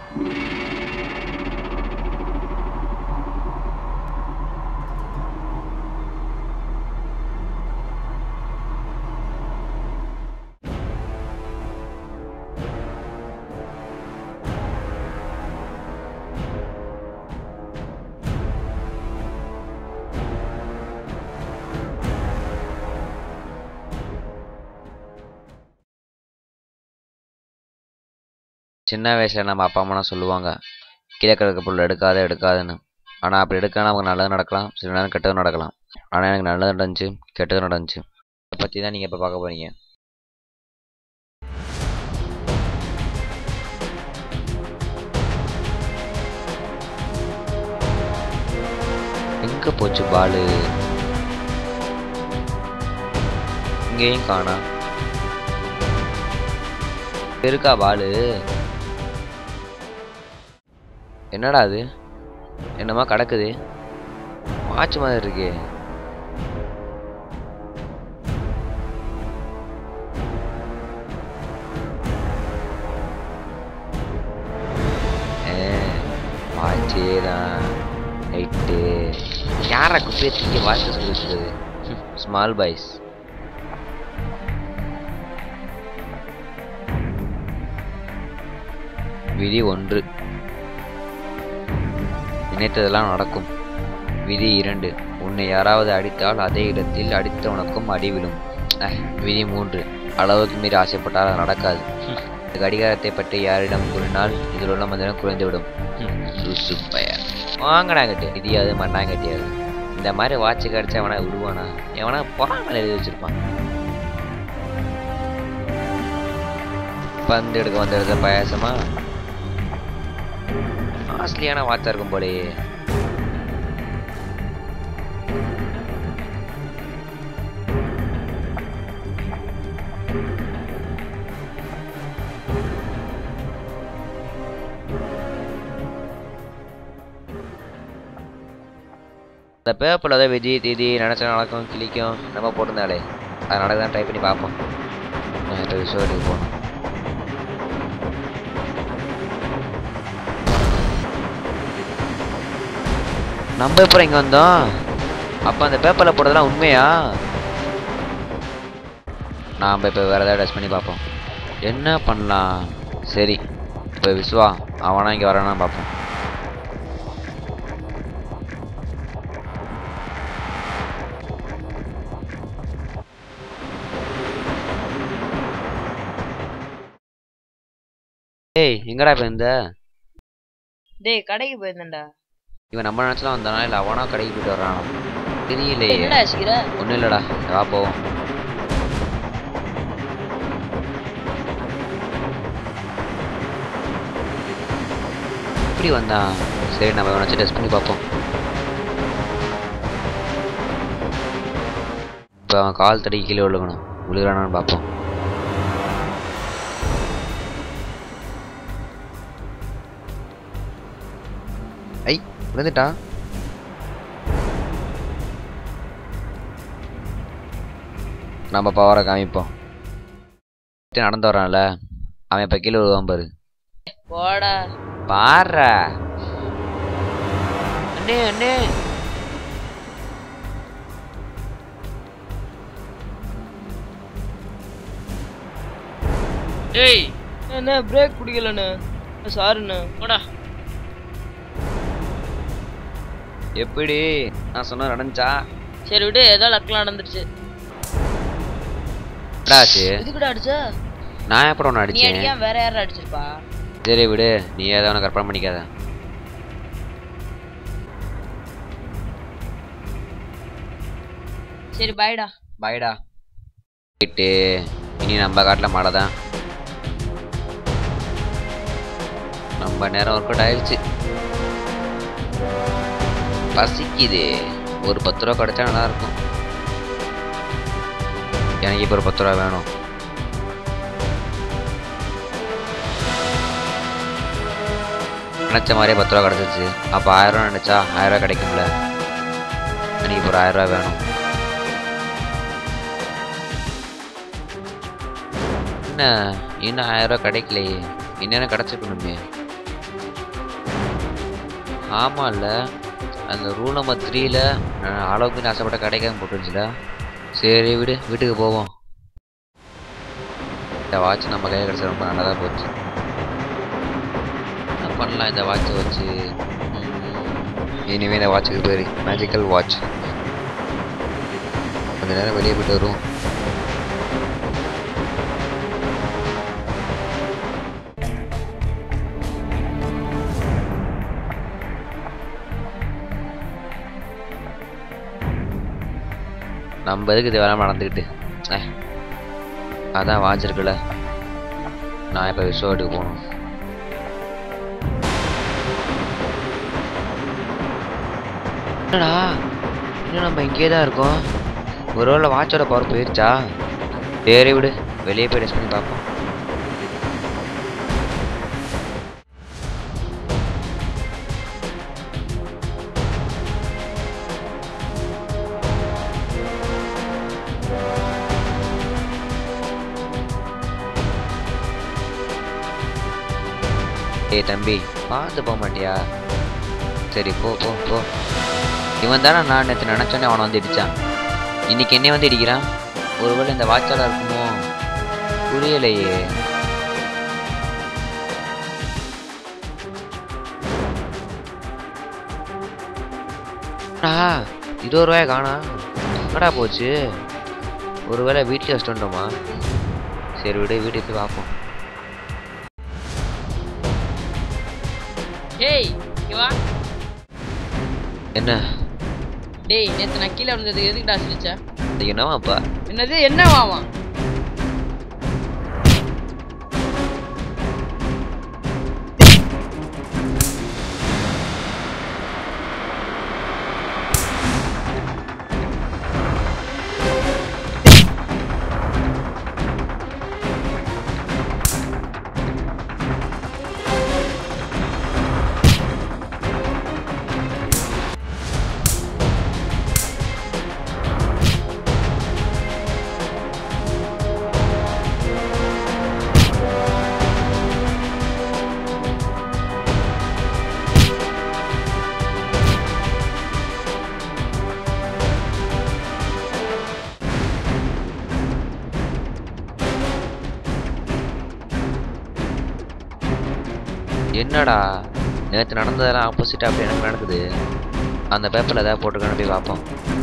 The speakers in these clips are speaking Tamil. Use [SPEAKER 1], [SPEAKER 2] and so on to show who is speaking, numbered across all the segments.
[SPEAKER 1] சின்ன வயசில் நம்ம அப்பா அம்மாலாம் சொல்லுவாங்க கீழே கிடக்க பொருள் எடுக்காத எடுக்காதுன்னு ஆனால் அப்படி எடுக்க நமக்கு நல்லது நடக்கலாம் சில நேரம் கெட்டது நடக்கலாம் ஆனால் எனக்கு நல்லது நடந்துச்சு கெட்டது நடந்துச்சு அதை பற்றி தான் நீங்கள் இப்போ பார்க்க போகிறீங்க எங்கே போச்சு பாலு இங்கேயும் காணா இருக்கா பாலு என்னடா அது என்னமா கிடக்குது வாட்ச் மாதிரி இருக்கே வாட்சே தான் ரைட்டு யாரா குப்பையை தூக்கி வாட்ச் சொல்லி வச்சுருது ஸ்மால் பாய்ஸ் விதி ஒன்று நினைத்ததெல்லாம் நடக்கும் விதி இரண்டு உன்னை யாராவது அடித்தால் அதே இடத்தில் அடித்தவனுக்கும் அடி விழும் அஹ், விதி மூன்று அளவுக்கு மீறி ஆசைப்பட்டால் அது நடக்காது இந்த கடிகாரத்தை பற்றி யாரிடம் கூறினால் இதில் உள்ள மந்திரம் குறைந்துவிடும் லூசு பையன் வாங்கடா கட்டு இடியாது மண்ணாங்க கட்டியாது இந்த மாதிரி வாட்ச் கிடைச்சா எவனா விடுவானா எவனா பொறாமல் எழுதி வச்சிருப்பான் பந்து எடுக்க வந்த இடத்துல பாயாசமா காஸ்ட்லியான வாட்சா இருக்கும் போலயே இந்த பேப்பரில் தான் விதி தீதி நினச்சா நடக்கும் கிளிக்கும் நம்ம போட்டிருந்தாலே அது நடக்குதான் ட்ரை பண்ணி பார்ப்போம் நான் இப்போ விசுவலுக்கு போகணும் நம்ம எப்போ இங்கே வந்தோம் அப்போ அந்த பேப்பரில் போட்டதெல்லாம் உண்மையா நாம் இப்போ வேறு ஏதாவது டெஸ்ட் பண்ணி பார்ப்போம் என்ன பண்ணலாம் சரி இப்போ விஸ்வா அவனா இங்கே வரானா பார்ப்போம் ஏய் எங்கடா இப்போ இந்த
[SPEAKER 2] டேய் கடைக்கு போயிருந்தேன்டா
[SPEAKER 1] இவன் நம்ம நினச்சலாம் வந்தானா இல்லை அவனா கடைக்கு போயிட்டு வர்றானா தெரியலையே
[SPEAKER 2] என்னடா யோசிக்கிற
[SPEAKER 1] ஒன்றும் இல்லைடா வா போவோம் எப்படி வந்தான் சரி நம்ம இவனை வச்சு டெஸ்ட் பண்ணி பார்ப்போம் இப்போ அவன் கால் தடி கீழே விழுகணும் விழுகிறானான்னு பார்ப்போம் ஐ விழுந்துட்டான் நம்ம பவரை காமிப்போம் நடந்து வரான்ல அவன் இப்போ கீழே விழுவான் பாரு
[SPEAKER 2] போடா
[SPEAKER 1] பாரு அண்ணே அண்ணே
[SPEAKER 2] டேய் என்ன பிரேக் பிடிக்கலண்ணே சாருண்ணே போடா
[SPEAKER 1] எப்படி நான் சொன்ன நடந்துச்சா
[SPEAKER 2] சரி விடு ஏதோ லக்கலாம் நடந்துருச்சு
[SPEAKER 1] என்னடா ஆச்சு
[SPEAKER 2] இதுக்குடா அடிச்ச
[SPEAKER 1] நான் எப்பறம் ஒன்று
[SPEAKER 2] நீ
[SPEAKER 1] அடிச்சேன்
[SPEAKER 2] அடிக்காம வேற யாரும் அடிச்சிருப்பா
[SPEAKER 1] சரி விடு நீ ஏதோ ஒன்று கற்பனை பண்ணிக்காத
[SPEAKER 2] சரி பாய்டா
[SPEAKER 1] பாய்டா போயிட்டு இனி நம்ம காட்டில் மழை தான் நம்ம நேரம் ஒர்க் அவுட் ஆயிடுச்சு பசிக்குது ஒரு பத்து ரூபா கிடைச்சா நல்லா இருக்கும் எனக்கு இப்போ ஒரு பத்து ரூபா வேணும் நினச்ச மாதிரியே பத்து ரூபா கிடச்சிச்சு அப்போ ஆயிரம் ரூபா நினச்சா ஆயிரம் ரூபா கிடைக்கும்ல எனக்கு இப்போ ஒரு ஆயிரம் ரூபா வேணும் என்ன இன்னும் ஆயிரம் ரூபா கிடைக்கலையே இந்நேரம் கிடச்சிருக்கணுமே ஆமாம்ல அந்த ரூல் நம்பர் த்ரீல அளவுக்கு மீறி ஆசைப்பட்ட கிடைக்காம போட்டுருச்சுல சரி விடு வீட்டுக்கு போவோம் இந்த வாட்ச் நம்ம கையில் கிடச்சா ரொம்ப நல்லதா போச்சு என்ன பண்ணலாம் இந்த வாட்சை வச்சு இனிமே இந்த வாட்சுக்கு பேர் மேஜிக்கல் வாட்ச் கொஞ்ச நேரம் வெளியே போயிட்டு வருவோம் நம்ம எதுக்கு இது வேணாம நடந்துக்கிட்டு அஹ். அதான் வாட்ச் இருக்குல்ல நான் இப்போ ரிசோர்ட்டுக்கு போகணும் என்னடா இன்னும் நம்ம இங்கேயே தான் இருக்கோம் ஒருவேளை வாட்சோட பவர் போயிருச்சா சரி விடு வெளியே போய் டெஸ்ட் பண்ணி பார்ப்போம் ஏய் தம்பி பார்த்து போக மாட்டியா சரி போ போ போ இவன் தானே நான் நேற்று நினச்சோன்னே அவனை வந்து இடிச்சான் இன்னைக்கு என்னை வந்து இடிக்கிறான் ஒருவேளை இந்த வாட்சால இருக்குமோ புரியலையே ஆ இருபது ரூபாய் காணா எங்கடா போச்சு ஒருவேளை வீட்டில் வச்சுட்டு வந்துட்டோமா சரி விடு வீட்டுக்கு போய் பார்ப்போம்
[SPEAKER 2] ஏய் இங்க வா
[SPEAKER 1] என்ன
[SPEAKER 2] டேய் நேத்து நான் கீழே வந்ததுக்கு எதுக்குடா சிரிச்ச
[SPEAKER 1] அது என்னவாப்பா
[SPEAKER 2] என்னது என்னவாமா
[SPEAKER 1] என்னடா நேற்று நடந்ததெல்லாம் ஆப்போசிட்டாக அப்படி எனக்கு நடக்குது அந்த பேப்பரில் ஏதாவது போட்டிருக்கான்னு போய் பார்ப்போம்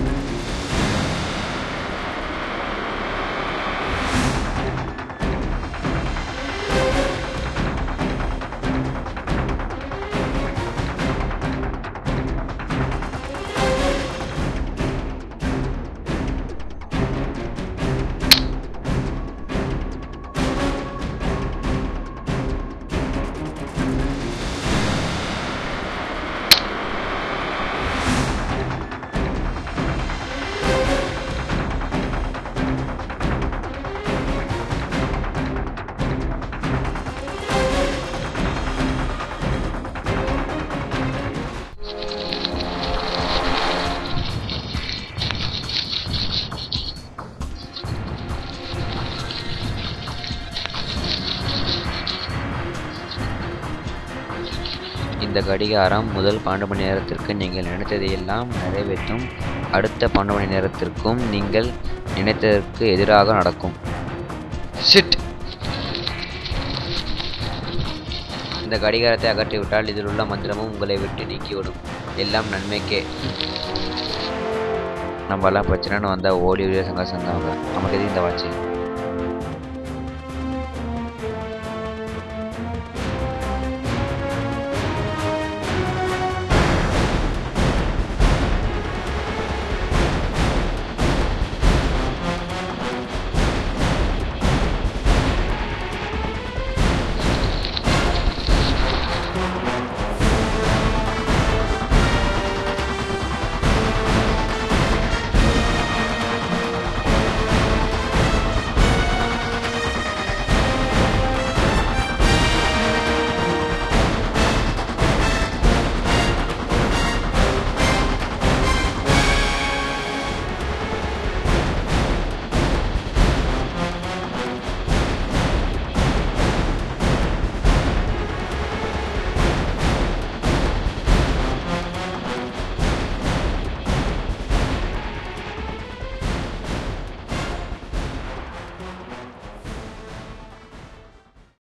[SPEAKER 1] இந்த கடிகாரம் முதல் பன்னெண்டு மணி நேரத்திற்கு நீங்கள் நினைத்ததையெல்லாம் நிறைவேற்றும் அடுத்த பன்னெண்டு மணி நேரத்திற்கும் நீங்கள் நினைத்ததற்கு எதிராக நடக்கும் ஷிட் இந்த கடிகாரத்தை அகற்றிவிட்டால் இதில் உள்ள மந்திரமும் உங்களை விட்டு நீக்கிவிடும் எல்லாம் நன்மைக்கே நம்மலாம் பிரச்சனைன்னு வந்தால் ஓடி ஓடி சங்காசம் தான் நமக்கு எது இந்த வாட்சி